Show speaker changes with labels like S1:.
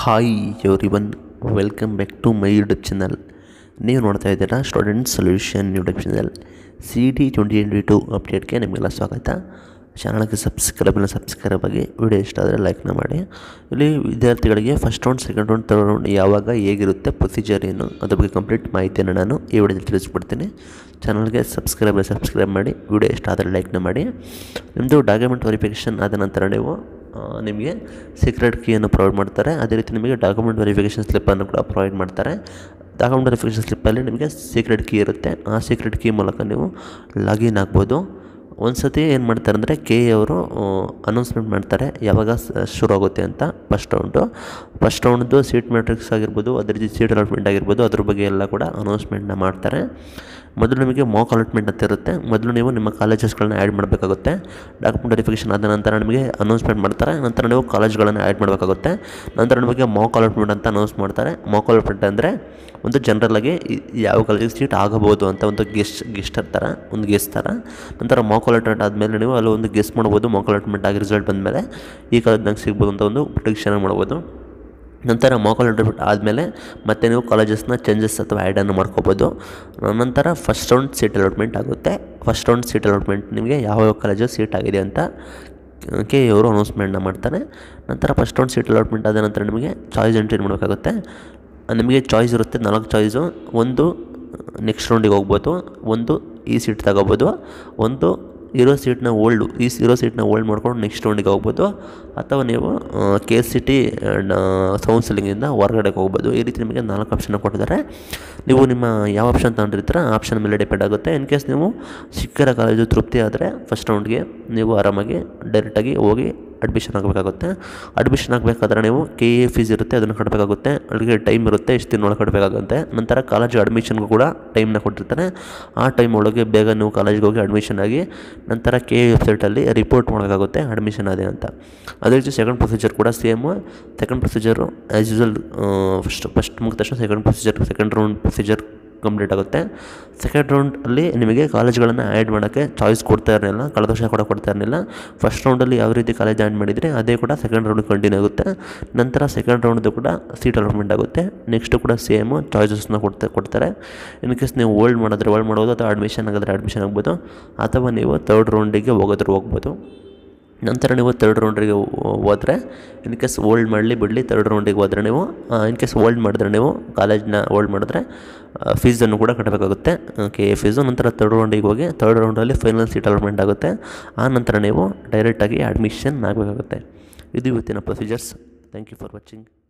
S1: hi everyone welcome back to my YouTube channel ನೀವು ನೋಡ್ತಾ ಇದ್ದೀರಾ student solution YouTube channel C D twenty twenty two ಅಪ್ಡೇಟ್ಗೆ ನಿಮಗೆಲ್ಲ ಸ್ವಾಗತ ಚಾನಲ್ಗೆ ಸಬ್ಸ್ಕ್ರೈಬ್ ಸಬ್ಸ್ಕ್ರೈಬ್ ಆಗಿ ವಿಡಿಯೋ ಇಷ್ಟ ಆದರೆ ಲೈಕ್ನ ಮಾಡಿ ಇಲ್ಲಿ ವಿದ್ಯಾರ್ಥಿಗಳಿಗೆ first round second round third round ಯಾವಾಗ ಹೇಗಿರುತ್ತೆ ಪ್ರೊಸೀಜರ್ ಏನು ಅದ್ರ ಬಗ್ಗೆ ಕಂಪ್ಲೀಟ್ ಮಾಹಿತಿಯನ್ನು ನಾನು ಈ ವಿಡಿಯೋದಲ್ಲಿ ತಿಳಿಸ್ಬಿಡ್ತೀನಿ ಚಾನಲ್ಗೆ ಸಬ್ಸ್ಕ್ರೈಬ್ ಸಬ್ಸ್ಕ್ರೈಬ್ ಮಾಡಿ ವಿಡಿಯೋ ಇಷ್ಟ ಆದರೆ ಲೈಕ್ನ ಮಾಡಿ ನಿಮ್ಮದು ಡಾಕ್ಯುಮೆಂಟ್ ವೆರಿಫಿಕೇಷನ್ ಆದ ನಂತರ ನೀವು ಆ, ನಿಮಗೆ ಸೀಕ್ರೆಟ್ ಕೀಯನ್ನು ಪ್ರೊವೈಡ್ ಮಾಡ್ತಾರೆ ಅದೇ ರೀತಿ ನಿಮಗೆ ಡಾಕ್ಯುಮೆಂಟ್ ವೆರಿಫಿಕೇಷನ್ ಸ್ಲಿಪ್ಪನ್ನು ಕೂಡ ಪ್ರೊವೈಡ್ ಮಾಡ್ತಾರೆ ಡಾಕ್ಯುಮೆಂಟ್ ವೆರಿಫಿಕೇಷನ್ ಸ್ಲಿಪ್ಪಲ್ಲಿ ನಿಮಗೆ ಸೀಕ್ರೆಟ್ ಕೀ ಇರುತ್ತೆ ಆ ಸೀಕ್ರೆಟ್ ಕೀ ಮೂಲಕ ನೀವು ಲಾಗಿನ್ ಆಗ್ಬೋದು ಒಂದು ಸತಿ ಏನು ಮಾಡ್ತಾರೆ ಅಂದರೆ ಕೆ ಅವರು ಅನೌನ್ಸ್ಮೆಂಟ್ ಮಾಡ್ತಾರೆ ಯಾವಾಗ ಸ- ಶುರು ಆಗುತ್ತೆ ಅಂತ ಫಸ್ಟ್ ರೌಂಡು ಫಸ್ಟ್ ರೌಂಡ್ದು ಸೀಟ್ ಮ್ಯಾಟ್ರಿಕ್ಸ್ ಆಗಿರ್ಬೋದು ಅದೇ ರೀತಿ ಸೀಟ್ ಅಲಾಟ್ಮೆಂಟ್ ಆಗಿರ್ಬೋದು ಅದ್ರ ಬಗ್ಗೆ ಎಲ್ಲ ಕೂಡ ಅನೌನ್ಸ್ಮೆಂಟ್ನ ಮಾಡ್ತಾರೆ ಮೊದಲು ನಿಮಗೆ ಮಾಕ್ ಅಲಾಟ್ಮೆಂಟ್ ಅಂತ ಇರುತ್ತೆ ಮೊದಲು ನೀವು ನಿಮ್ಮ ಕಾಲೇಜಸ್ಗಳನ್ನ ಆ್ಯಡ್ ಮಾಡಬೇಕಾಗುತ್ತೆ ಡಾಕ್ಯುಮೆಂಟ್ ವೆರಿಫಿಕೇಷನ್ ಆದ ನಂತರ ನಿಮಗೆ ಅನೌನ್ಸ್ಮೆಂಟ್ ಮಾಡ್ತಾರೆ ನಂತರ ನೀವು ಕಾಲೇಜ್ಗಳನ್ನು ಆ್ಯಡ್ ಮಾಡಬೇಕಾಗುತ್ತೆ ನಂತರ ನಿಮಗೆ ಮಾಕ್ ಅಲಾಟ್ಮೆಂಟ್ ಅಂತ ಅನೌನ್ಸ್ ಮಾಡ್ತಾರೆ ಮಾಕ್ ಅಲಾಟ್ಮೆಂಟ್ ಅಂದರೆ ಒಂದು ಜನರಲಾಗಿ ಯಾವ ಕಾಲೇಜಿಗೆ ಸೀಟ್ ಆಗಬಹುದು ಅಂತ ಒಂದು ಗೆಸ್ಟ್ ಗೆಸ್ಟರ್ ಥರ ಒಂದು ಗೆಸ್ ಥರ ನಂತರ ಮಾಕ್ ಅಲಾಟ್ಮೆಂಟ್ ಆದಮೇಲೆ ನೀವು ಅಲ್ಲಿ ಒಂದು ಗೆಸ್ ಮಾಡ್ಬೋದು ಮಾಕ್ ಅಲಾಟ್ಮೆಂಟ್ ಆಗಿ ರಿಸಲ್ಟ್ ಬಂದಮೇಲೆ ಈ ಕಾಲೇಜ್ ನಂಗೆ ಸಿಗ್ಬೋದು ಅಂತ ಒಂದು ಪ್ರಿಡಿಕ್ಷನ್ ಮಾಡ್ಬೋದು ನಂತರ ಮೋಕಲ್ ಇಂಟರ್ವ್ಯೂ ಆದಮೇಲೆ ಮತ್ತೆ ನೀವು ಕಾಲೇಜಸ್ನ ಚೇಂಜಸ್ ಅಥವಾ ಆ್ಯಡನ್ನು ಮಾಡ್ಕೋಬೋದು ನಂತರ ಫಸ್ಟ್ ರೌಂಡ್ ಸೀಟ್ ಅಲಾಟ್ಮೆಂಟ್ ಆಗುತ್ತೆ ಫಸ್ಟ್ ರೌಂಡ್ ಸೀಟ್ ಅಲಾಟ್ಮೆಂಟ್ ನಿಮಗೆ ಯಾವ ಯಾವ ಕಾಲೇಜು ಸೀಟ್ ಆಗಿದೆ ಅಂತ ಕೆ ಅವರು ಅನೌನ್ಸ್ಮೆಂಟ್ನ ಮಾಡ್ತಾರೆ ನಂತರ ಫಸ್ಟ್ ರೌಂಡ್ ಸೀಟ್ ಅಲಾಟ್ಮೆಂಟ್ ಆದ ನಂತರ ನಿಮಗೆ ಚಾಯ್ಸ್ ಎಂಟ್ರಿ ಮಾಡಬೇಕಾಗುತ್ತೆ ನಿಮಗೆ ಚಾಯ್ಸ್ ಇರುತ್ತೆ ನಾಲ್ಕು ಚಾಯ್ಸು ಒಂದು ನೆಕ್ಸ್ಟ್ ರೌಂಡಿಗೆ ಹೋಗ್ಬೋದು ಒಂದು ಈ ಸೀಟ್ ತಗೋಬೋದು ಒಂದು ಇರೋ ಸೀಟ್ನ ಓಲ್ಡು ಈ ಇರೋ ಸೀಟ್ನ ಓಲ್ಡ್ ಮಾಡ್ಕೊಂಡು ನೆಕ್ಸ್ಟ್ ರೌಂಡಿಗೆ ಹೋಗ್ಬೋದು ಅಥವಾ ನೀವು ಕೆ ಎಸ್ ಸಿ ಟಿ ಕೌನ್ಸಿಲಿಂಗಿಂದ ಹೊರಗಡೆಗೆ ಹೋಗ್ಬೋದು ಈ ರೀತಿ ನಿಮಗೆ ನಾಲ್ಕು ಆಪ್ಷನ್ ಕೊಟ್ಟಿದ್ದಾರೆ ನೀವು ನಿಮ್ಮ ಯಾವ ಆಪ್ಷನ್ ತಗೊಂಡಿರ್ತೀರ ಆ ಆಪ್ಷನ್ ಮೇಲೆ ಡಿಪೆಂಡ್ ಆಗುತ್ತೆ ಇನ್ ಕೇಸ್ ನೀವು ಸಿಕ್ಕಿರೋ ಕಾಲೇಜು ತೃಪ್ತಿ ಆದರೆ ಫಸ್ಟ್ ರೌಂಡ್ಗೆ ನೀವು ಆರಾಮಾಗಿ ಡೈರೆಕ್ಟಾಗಿ ಹೋಗಿ ಅಡ್ಮಿಷನ್ ಆಗಬೇಕಾಗುತ್ತೆ ಅಡ್ಮಿಷನ್ ಆಗಬೇಕಾದ್ರೆ ನೀವು ಕೆ ಎ ಫೀಸ್ ಇರುತ್ತೆ ಅದನ್ನು ಕಟ್ಟಬೇಕಾಗುತ್ತೆ ಅಲ್ಲಿಗೆ ಟೈಮ್ ಇರುತ್ತೆ ಇಷ್ಟು ದಿನ ಒಳಗೆ ಕಟ್ಟಬೇಕಾಗುತ್ತೆ ನಂತರ ಕಾಲೇಜ್ ಅಡ್ಮಿಷನ್ಗೂ ಕೂಡ ಟೈಮ್ನ ಕೊಟ್ಟಿರ್ತಾರೆ ಆ ಟೈಮ್ ಒಳಗೆ ಬೇಗ ನೀವು ಕಾಲೇಜ್ಗೆ ಹೋಗಿ ಅಡ್ಮಿಷನ್ ಆಗಿ ನಂತರ ಕೆ ಎ ವೆಬ್ಸೈಟಲ್ಲಿ ರಿಪೋರ್ಟ್ ಮಾಡಬೇಕಾಗುತ್ತೆ ಅಡ್ಮಿಷನ್ ಆದೆ ಅಂತ ಅದೇ ರೀತಿ ಸೆಕೆಂಡ್ ಪ್ರೊಸೀಜರ್ ಕೂಡ same second procedure as usual first first ಮುಗಿದ ತಕ್ಷಣ second procedure second round procedure complete ಆಗುತ್ತೆ ಸೆಕೆಂಡ್ ರೌಂಡಲ್ಲಿ ನಿಮಗೆ ಕಾಲೇಜ್ಗಳನ್ನು ಆ್ಯಡ್ ಮಾಡೋಕ್ಕೆ ಚಾಯ್ಸ್ ಕೊಡ್ತಾ ಇರಲಿಲ್ಲ ಕಳೆದ ವರ್ಷ ಕೂಡ ಕೊಡ್ತಾ ಇರಲಿಲ್ಲ ಫಸ್ಟ್ ರೌಂಡಲ್ಲಿ ಯಾವ ರೀತಿ ಕಾಲೇಜ್ ಆ್ಯಡ್ ಮಾಡಿದರೆ ಅದೇ ಕೂಡ ಸೆಕೆಂಡ್ ರೌಂಡ್ ಕಂಟಿನ್ಯೂ ಆಗುತ್ತೆ ನಂತರ ಸೆಕೆಂಡ್ ರೌಂಡ್ದು ಕೂಡ ಸೀಟ್ ಅಲಾಟ್ಮೆಂಟ್ ಆಗುತ್ತೆ ನೆಕ್ಸ್ಟು ಕೂಡ ಸೇಮು ಚಾಯ್ಸಸ್ನ ಕೊಡ್ತಾ ಕೊಡ್ತಾರೆ ಇನ್ ಕೇಸ್ ನೀವು ಓಲ್ಡ್ ಮಾಡಿದ್ರೆ ಓಲ್ಡ್ ಮಾಡ್ಬೋದು ಅಥವಾ ಅಡ್ಮಿಷನ್ ಆಗಿದ್ರೆ ಅಡ್ಮಿಷನ್ ಆಗ್ಬೋದು ಅಥವಾ ನೀವು ತರ್ಡ್ ರೌಂಡಿಗೆ ಹೋಗೋದ್ರೆ ಹೋಗ್ಬೋದು ನಂತರ ನೀವು ತರ್ಡ್ ರೌಂಡಿಗೆ ಹೋದರೆ ಇನ್ ಕೇಸ್ ಓಲ್ಡ್ ಮಾಡಲಿ ಬಿಡಲಿ ತರ್ಡ್ ರೌಂಡಿಗೆ ಹೋದರೆ ನೀವು ಇನ್ ಕೇಸ್ ಓಲ್ಡ್ ಮಾಡಿದ್ರೆ ನೀವು ಕಾಲೇಜ್ನ ಓಲ್ಡ್ ಮಾಡಿದ್ರೆ ಫೀಸನ್ನು ಕೂಡ ಕಟ್ಟಬೇಕಾಗುತ್ತೆ ಕೆ ಎ ಫೀಸು ನಂತರ ತರ್ಡ್ ರೌಂಡಿಗೆ ಹೋಗಿ ತರ್ಡ್ ರೌಂಡಲ್ಲಿ ಫೈನಲ್ ಸೀಟ್ ಅಲಾಟ್ಮೆಂಟ್ ಆಗುತ್ತೆ ಆ ನಂತರ ನೀವು ಡೈರೆಕ್ಟಾಗಿ ಅಡ್ಮಿಷನ್ ಆಗಬೇಕಾಗುತ್ತೆ ಇದು ಇವತ್ತಿನ procedures thank you for watching